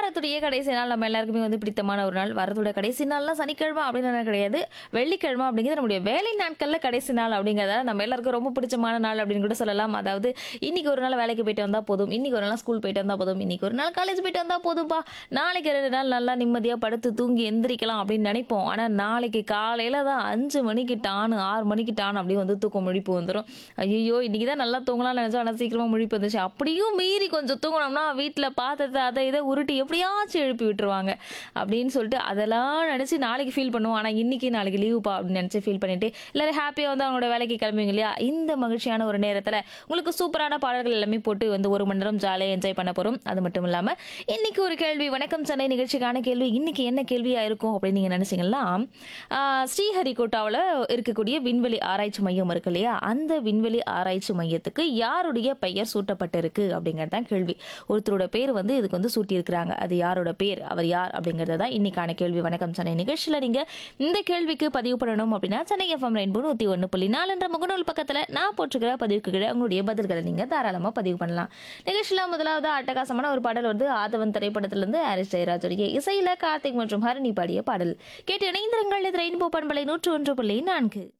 வாரத்துடைய கடைசி நாள் நம்ம எல்லாருக்குமே வந்து பிடித்தமான ஒரு நாள் வாரத்தோட கடைசி நாள்லாம் சனிக்கிழமை அப்படின்னு கிடையாது வெள்ளிக்கிழமை அப்படிங்கிறது நம்முடைய வேலை நாட்களில் கடைசி நாள் அப்படிங்கிறத நம்ம எல்லாருக்கும் ரொம்ப பிடிச்சமான நாள் அப்படின்னு கூட சொல்லலாம் அதாவது இன்னைக்கு ஒரு நாள் வேலைக்கு போயிட்டு வந்தால் போதும் இன்னைக்கு ஒரு நாள் ஸ்கூல் போயிட்டு வந்தால் போதும் இன்னைக்கு ஒரு நாள் காலேஜ் போயிட்டு வந்தால் போதும்பா நாளைக்கு ரெண்டு நாள் நல்லா நிம்மதியாக படுத்து தூங்கி எந்திரிக்கலாம் அப்படின்னு நினைப்போம் ஆனால் நாளைக்கு காலையில் தான் அஞ்சு மணிக்கு டானு ஆறு மணிக்கு டான் அப்படியே வந்து தூக்கம் முழிப்பு வந்துடும் ஐயோ இன்னைக்கு தான் நல்லா தூங்கலாம்னு நினச்சோம் ஆனால் சீக்கிரமாக முழிப்பு வந்துச்சு அப்படியும் மீறி கொஞ்சம் தூங்கினோம்னா வீட்டில் பார்த்ததை அதை இதை உருட்டி எப்படியாச்சும் எழுப்பி விட்டுருவாங்க அப்படின்னு சொல்லிட்டு அதெல்லாம் நினச்சி நாளைக்கு ஃபீல் பண்ணுவோம் ஆனால் இன்னைக்கு நாளைக்கு லீவுப்பா அப்படின்னு நினச்சி ஃபீல் பண்ணிட்டு எல்லாரும் ஹாப்பியாக வந்து அவங்களோட வேலைக்கு கிளம்புவீங்க இல்லையா இந்த மகிழ்ச்சியான ஒரு நேரத்தில் உங்களுக்கு சூப்பரான பாடல்கள் எல்லாமே போட்டு வந்து ஒரு மணி நேரம் ஜாலியாக என்ஜாய் பண்ண போகிறோம் அது மட்டும் இல்லாமல் இன்னைக்கு ஒரு கேள்வி வணக்கம் சென்னை நிகழ்ச்சிக்கான கேள்வி இன்னைக்கு என்ன கேள்வியாக இருக்கும் அப்படின்னு நீங்கள் நினச்சிங்கன்னா ஸ்ரீஹரிகோட்டாவில் இருக்கக்கூடிய விண்வெளி ஆராய்ச்சி மையம் இருக்கு இல்லையா அந்த விண்வெளி ஆராய்ச்சி மையத்துக்கு யாருடைய பெயர் சூட்டப்பட்டிருக்கு அப்படிங்கிறது தான் கேள்வி ஒருத்தரோட பேர் வந்து இதுக்கு வந்து சூட்டியிருக்கிறாங்க அது யாரோட பேர் அவர் யார் அப்படிங்கிறது தான் இன்னைக்கான கேள்வி வணக்கம் சென்னை நிகழ்ச்சியில் நீங்கள் இந்த கேள்விக்கு பதிவு பண்ணணும் அப்படின்னா சென்னை எஃப்எம் ரெயின்போ நூற்றி ஒன்று புள்ளி நாலுன்ற முகநூல் பக்கத்தில் நான் போட்டுக்கிற பதிவுக்கு கீழே உங்களுடைய பதில்களை நீங்கள் தாராளமாக பதிவு பண்ணலாம் நிகழ்ச்சியில் முதலாவது அட்டகாசமான ஒரு பாடல் வந்து ஆதவன் திரைப்படத்திலிருந்து ஹாரிஸ் ஜெயராஜுடைய இசையில் கார்த்திக் மற்றும் ஹரணி பாடிய பாடல் கேட்டு இணைந்திருங்கள் இது ரெயின்போ பண்பலை நூற்று ஒன்று புள்ளி நான்கு